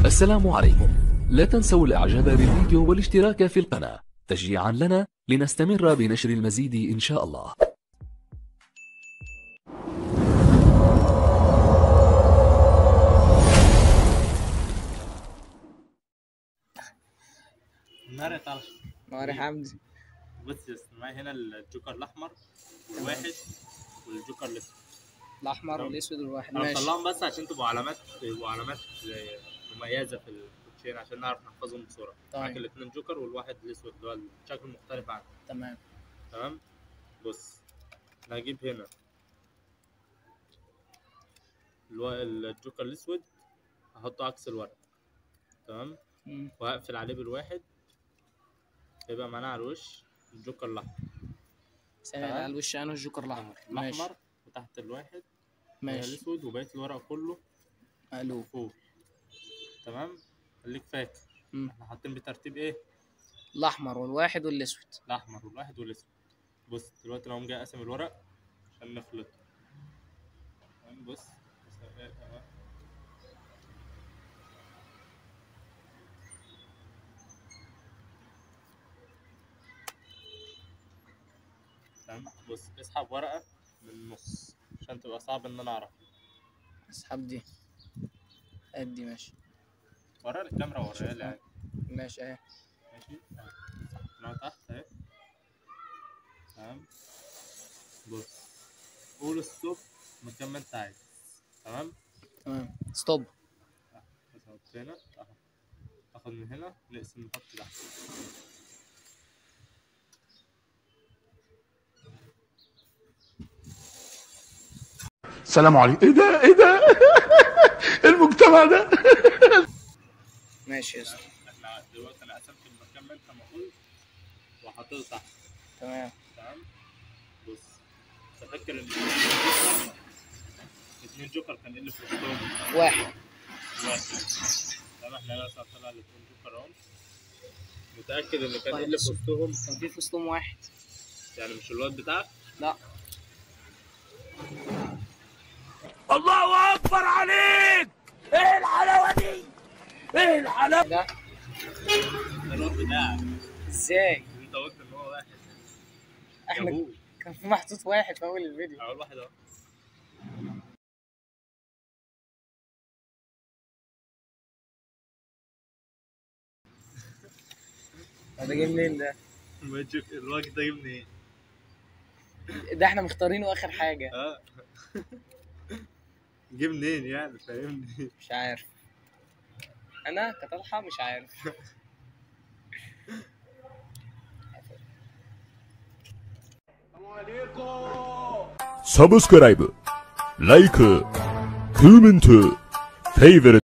السلام عليكم لا تنسوا الاعجاب بالفيديو والاشتراك في القناة تشجيعا لنا لنستمر بنشر المزيد ان شاء الله نار طلع ناري حمدي بص يا اسطى معايا هنا الجوكر الاحمر والواحد والجوكر الاسود الاحمر والاسود والواحد انا ماشي مطلعهم بس عشان تبقوا علامات تبقوا علامات زي مميزه في الكوتشين عشان نعرف نحفظهم بسرعه طيب. معاك الاثنين جوكر والواحد الاسود اللي هو الشكل مختلف عنه تمام تمام بص انا هجيب هنا الو... الجوكر الاسود هحطه عكس الورق تمام مم. وهقفل عليه بالواحد يبقى معانا على الوش الجوكر الاحمر ثانية تمام. على الوش انا الجوكر الاحمر ماشي الاحمر وتحت الواحد ماشي الاسود وبقيه الورق كله مقلوب فوق تمام خليك فاكر مم. احنا حاطين بترتيب ايه الاحمر والواحد والاسود الاحمر والواحد والاسود بص دلوقتي انا هقوم جاي قاسم الورق عشان نخلطه تمام بص بص إيه، أهو. تمام بص اسحب ورقة من النص عشان تبقى صعب ان انا اعرف اسحب دي ادي ماشي ورا الكاميرا وريها لي عادي ماشي اهي ماشي أهي. سحبناها تحت اهي تمام بص قول ستوب مكان ما انت عايز تمام تمام ستوب بس احط هنا اهو اخد من هنا نقسم نحط تحت السلام عليكم ايه ده ايه ده المجتمع ده ماشي يا اسطى احنا دلوقتي انا قسمت المكان ما انت ما قلت وحطيته تحت تمام تمام بص تفكر ان اتنين جوكر كان ايه اللي في وسطهم واحد واحد تمام احنا مثلا طلع الاتنين جوكر اهو متأكد ان كان طيب. ايه اللي في وسطهم كان في في وسطهم واحد يعني مش الواد بتاعك لا الله اكبر عليك ايه الحلاوه دي ايه الحلاوه ده ده الواد بتاعك ازاي انت قلت ان هو واحد احنا جابوه كان في محطوط واحد في اول الفيديو اول واحد اهو ده جه منين ده ما تشوف الواد ده جه منين ده احنا مختارينه اخر حاجة اه جه منين يعني فاهمني مش عارف انا كطلحة مش عارف سبسكرايب لايك كومنت فيفرت